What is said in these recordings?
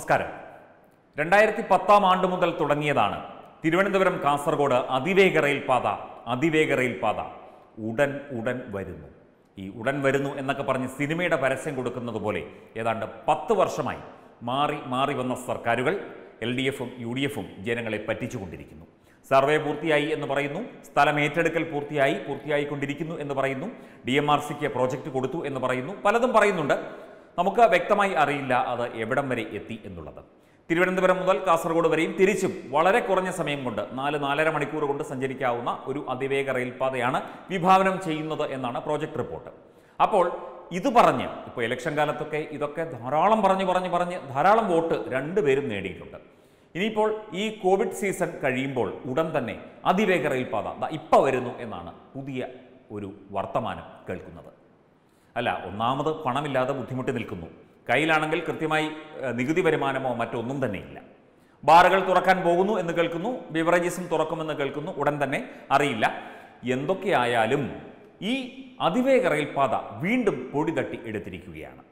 നമസ്കാരം രണ്ടായിരത്തി പത്താം ആണ്ട് മുതൽ തുടങ്ങിയതാണ് തിരുവനന്തപുരം കാസർഗോഡ് അതിവേഗ റെയിൽപാത അതിവേഗ റെയിൽപാത ഉടൻ ഉടൻ വരുന്നു ഈ ഉടൻ വരുന്നു എന്നൊക്കെ പറഞ്ഞ് സിനിമയുടെ പരസ്യം കൊടുക്കുന്നത് പോലെ ഏതാണ്ട് പത്ത് വർഷമായി മാറി മാറി വന്ന സർക്കാരുകൾ എൽ ഡി എഫും യു ഡി എഫും ജനങ്ങളെ പറ്റിച്ചുകൊണ്ടിരിക്കുന്നു സർവേ പൂർത്തിയായി എന്ന് പറയുന്നു സ്ഥലം ഏറ്റെടുക്കൽ പൂർത്തിയായി പൂർത്തിയായിക്കൊണ്ടിരിക്കുന്നു എന്ന് പറയുന്നു ഡി എം ആർ സിക്ക് പ്രോജക്റ്റ് കൊടുത്തു എന്ന് പറയുന്നു പലതും പറയുന്നുണ്ട് നമുക്ക് വ്യക്തമായി അറിയില്ല അത് എവിടം വരെ എത്തി എന്നുള്ളത് തിരുവനന്തപുരം മുതൽ കാസർഗോഡ് വരെയും തിരിച്ചും വളരെ കുറഞ്ഞ സമയം കൊണ്ട് നാല് നാലര മണിക്കൂർ കൊണ്ട് സഞ്ചരിക്കാവുന്ന ഒരു അതിവേഗ റെയിൽപാതയാണ് വിഭാവനം ചെയ്യുന്നത് എന്നാണ് പ്രോജക്ട് റിപ്പോർട്ട് അപ്പോൾ ഇത് പറഞ്ഞ് ഇപ്പോൾ ഇലക്ഷൻ കാലത്തൊക്കെ ഇതൊക്കെ ധാരാളം പറഞ്ഞ് പറഞ്ഞ് പറഞ്ഞ് ധാരാളം വോട്ട് രണ്ടുപേരും നേടിയിട്ടുണ്ട് ഇനിയിപ്പോൾ ഈ കോവിഡ് സീസൺ കഴിയുമ്പോൾ ഉടൻ തന്നെ അതിവേഗ റെയിൽപാത ദാ ഇപ്പം വരുന്നു എന്നാണ് പുതിയ ഒരു വർത്തമാനം കേൾക്കുന്നത് അല്ല ഒന്നാമത് പണമില്ലാതെ ബുദ്ധിമുട്ടി നിൽക്കുന്നു കയ്യിലാണെങ്കിൽ കൃത്യമായി ഏഹ്, നികുതി വരുമാനമോ മറ്റൊന്നും തന്നെയില്ല ബാറുകൾ തുറക്കാൻ പോകുന്നു എന്ന് കേൾക്കുന്നു ബിവറേജസും തുറക്കുമെന്ന് കേൾക്കുന്നു ഉടൻ തന്നെ അറിയില്ല എന്തൊക്കെയായാലും ഈ അതിവേഗ റെയിൽപാത വീണ്ടും പൊടി തട്ടി എടുത്തിരിക്കുകയാണ്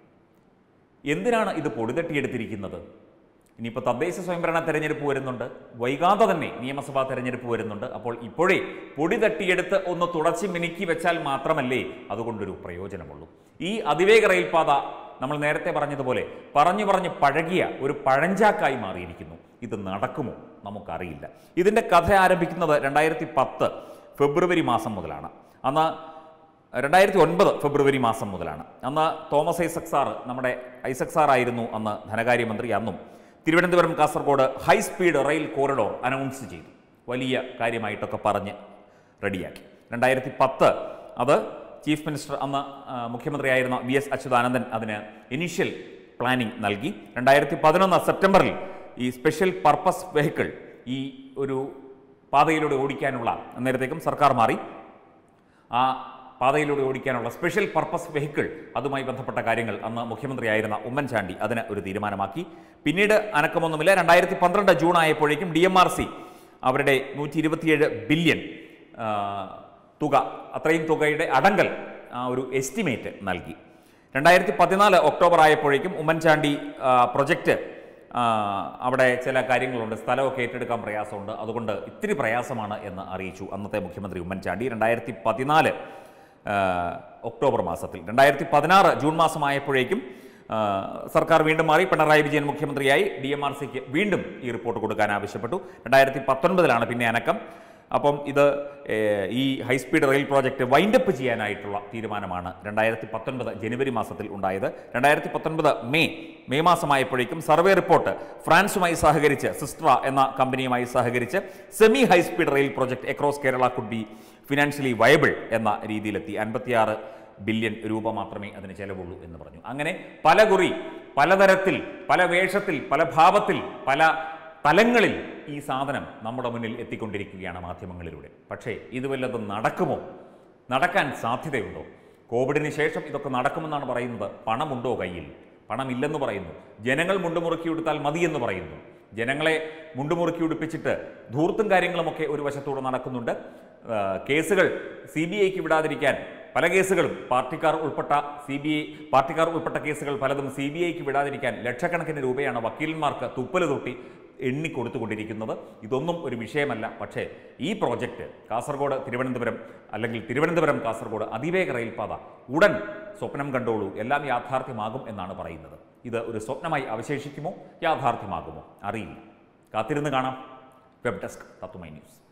എന്തിനാണ് ഇത് പൊടി തട്ടിയെടുത്തിരിക്കുന്നത് ഇനിയിപ്പോൾ തദ്ദേശ സ്വയംഭരണ തെരഞ്ഞെടുപ്പ് വരുന്നുണ്ട് വൈകാതെ തന്നെ നിയമസഭാ തെരഞ്ഞെടുപ്പ് വരുന്നുണ്ട് അപ്പോൾ ഇപ്പോഴേ പൊടി തട്ടിയെടുത്ത് ഒന്ന് തുടച്ച് മിനുക്കി വെച്ചാൽ മാത്രമല്ലേ അതുകൊണ്ടൊരു പ്രയോജനമുള്ളൂ ഈ അതിവേഗ റെയിൽപാത നമ്മൾ നേരത്തെ പറഞ്ഞതുപോലെ പറഞ്ഞു പറഞ്ഞ് പഴകിയ ഒരു പഴഞ്ചാക്കായി മാറിയിരിക്കുന്നു ഇത് നടക്കുമോ നമുക്കറിയില്ല ഇതിൻ്റെ കഥ ആരംഭിക്കുന്നത് രണ്ടായിരത്തി പത്ത് ഫെബ്രുവരി മാസം മുതലാണ് അന്ന് രണ്ടായിരത്തി ഒൻപത് ഫെബ്രുവരി മാസം മുതലാണ് അന്ന് തോമസ് ഐസക് സാർ നമ്മുടെ ഐസക് സാർ ആയിരുന്നു അന്ന് ധനകാര്യമന്ത്രി അന്നും Thiruvananthapuram Kasaragod high speed rail corridor announce ചെയ്തു വലിയ കാര്യമായിട്ടൊക്കെ പറഞ്ഞ് റെഡിയാക്കി രണ്ടായിരത്തി പത്ത് അത് ചീഫ് മിനിസ്റ്റർ അന്ന് ആ, മുഖ്യമന്ത്രിയായിരുന്ന വി എസ് അച്യുതാനന്ദൻ അതിന് ഇനീഷ്യൽ പ്ലാനിംഗ് നൽകി രണ്ടായിരത്തി പതിനൊന്ന് സെപ്റ്റംബറിൽ ഈ സ്പെഷ്യൽ പർപ്പസ് വെഹിക്കിൾ ഈ ഒരു പാതയിലൂടെ ഓടിക്കാനുള്ള അന്നേരത്തേക്കും സർക്കാർ മാറി ആ പാതയിലൂടെ ഓടിക്കാനുള്ള സ്പെഷ്യൽ പർപ്പസ് വെഹിക്കിൾ അതുമായി ബന്ധപ്പെട്ട കാര്യങ്ങൾ അന്ന് മുഖ്യമന്ത്രിയായിരുന്ന ഉമ്മൻചാണ്ടി അതിന് ഒരു തീരുമാനമാക്കി പിന്നീട് അനക്കമൊന്നുമില്ല രണ്ടായിരത്തി പന്ത്രണ്ട് ജൂൺ ആയപ്പോഴേക്കും ഡി എം ആർ സി അവരുടെ നൂറ്റി ഇരുപത്തിയേഴ് ബില്യൺ തുക അത്രയും തുകയുടെ അടങ്കൽ ആ ഒരു എസ്റ്റിമേറ്റ് നൽകി രണ്ടായിരത്തി പതിനാല് ഒക്ടോബർ ആയപ്പോഴേക്കും ഉമ്മൻചാണ്ടി ആ, പ്രൊജക്റ്റ് ആ, അവിടെ ചില കാര്യങ്ങളുണ്ട് സ്ഥലമൊക്കെ ഏറ്റെടുക്കാൻ പ്രയാസമുണ്ട് അതുകൊണ്ട് ഇത്തിരി പ്രയാസമാണ് എന്ന് അറിയിച്ചു അന്നത്തെ മുഖ്യമന്ത്രി ഉമ്മൻചാണ്ടി രണ്ടായിരത്തി പതിനാല് ഒക്ടോബർ മാസത്തിൽ രണ്ടായിരത്തി പതിനാറ് ജൂൺ മാസമായപ്പോഴേക്കും ആ, സർക്കാർ വീണ്ടും മാറി പിണറായി വിജയൻ മുഖ്യമന്ത്രിയായി ഡി എം ആർ സിക്ക് വീണ്ടും ഈ റിപ്പോർട്ട് കൊടുക്കാൻ ആവശ്യപ്പെട്ടു രണ്ടായിരത്തി പത്തൊൻപതിലാണ് പിന്നെ അനക്കം അപ്പം ഇത് ഏഹ്, ഈ ഹൈസ്പീഡ് റെയിൽ പ്രോജക്റ്റ് വൈൻഡപ്പ് ചെയ്യാനായിട്ടുള്ള തീരുമാനമാണ് രണ്ടായിരത്തി പത്തൊൻപത് ജനുവരി മാസത്തിൽ ഉണ്ടായത് രണ്ടായിരത്തി പത്തൊൻപത് മെയ് മെയ് മാസമായപ്പോഴേക്കും സർവേ റിപ്പോർട്ട് ഫ്രാൻസുമായി സഹകരിച്ച് സിസ്ട്ര എന്ന കമ്പനിയുമായി സഹകരിച്ച് semi high speed rail project across Kerala could be financially viable എന്ന രീതിയിലെത്തി അൻപത്തിയാറ് ബില്യൺ രൂപ മാത്രമേ അതിന് ചെലവുള്ളൂ എന്ന് പറഞ്ഞു അങ്ങനെ പല കുറി പലതരത്തിൽ പല വേഷത്തിൽ പല ഭാവത്തിൽ പല തലങ്ങളിൽ ഈ സാധനം നമ്മുടെ മുന്നിൽ എത്തിക്കൊണ്ടിരിക്കുകയാണ് മാധ്യമങ്ങളിലൂടെ പക്ഷേ ഇത് വല്ലതും നടക്കുമോ നടക്കാൻ സാധ്യതയുണ്ടോ കോവിഡിന് ശേഷം ഇതൊക്കെ നടക്കുമെന്നാണ് പറയുന്നത് പണമുണ്ടോ കയ്യിൽ പണമില്ലെന്ന് പറയുന്നു ജനങ്ങൾ മുണ്ടുമുറുക്കി ഉടുത്താൽ മതിയെന്ന് പറയുന്നു ജനങ്ങളെ മുണ്ടുമുറുക്കി ഉടുപ്പിച്ചിട്ട് ധൂർത്തും കാര്യങ്ങളുമൊക്കെ ഒരു വശത്തൂടെ നടക്കുന്നുണ്ട് ആ, കേസുകൾ സി ബി ഐക്ക് വിടാതിരിക്കാൻ പല കേസുകളും പാർട്ടിക്കാർ ഉൾപ്പെട്ട സി ബി ഐ പാർട്ടിക്കാർ ഉൾപ്പെട്ട കേസുകൾ പലതും സി ബി ഐക്ക് വിടാതിരിക്കാൻ ലക്ഷക്കണക്കിന് രൂപയാണ് വക്കീലന്മാർക്ക് തുപ്പല് തൊട്ടി എണ്ണി കൊടുത്തുകൊണ്ടിരിക്കുന്നത് ഇതൊന്നും ഒരു വിഷയമല്ല പക്ഷേ ഈ പ്രോജക്റ്റ് കാസർഗോഡ് തിരുവനന്തപുരം അല്ലെങ്കിൽ തിരുവനന്തപുരം കാസർഗോഡ് അതിവേഗ റെയിൽപാത ഉടൻ സ്വപ്നം കണ്ടോളൂ എല്ലാം യാഥാർത്ഥ്യമാകും എന്നാണ് പറയുന്നത് ഇത് ഒരു സ്വപ്നമായി അവശേഷിക്കുമോ യാഥാർത്ഥ്യമാകുമോ അറിയില്ല കാത്തിരുന്ന് കാണാം വെബ് ഡെസ്ക് തത്തുമൈ ന്യൂസ്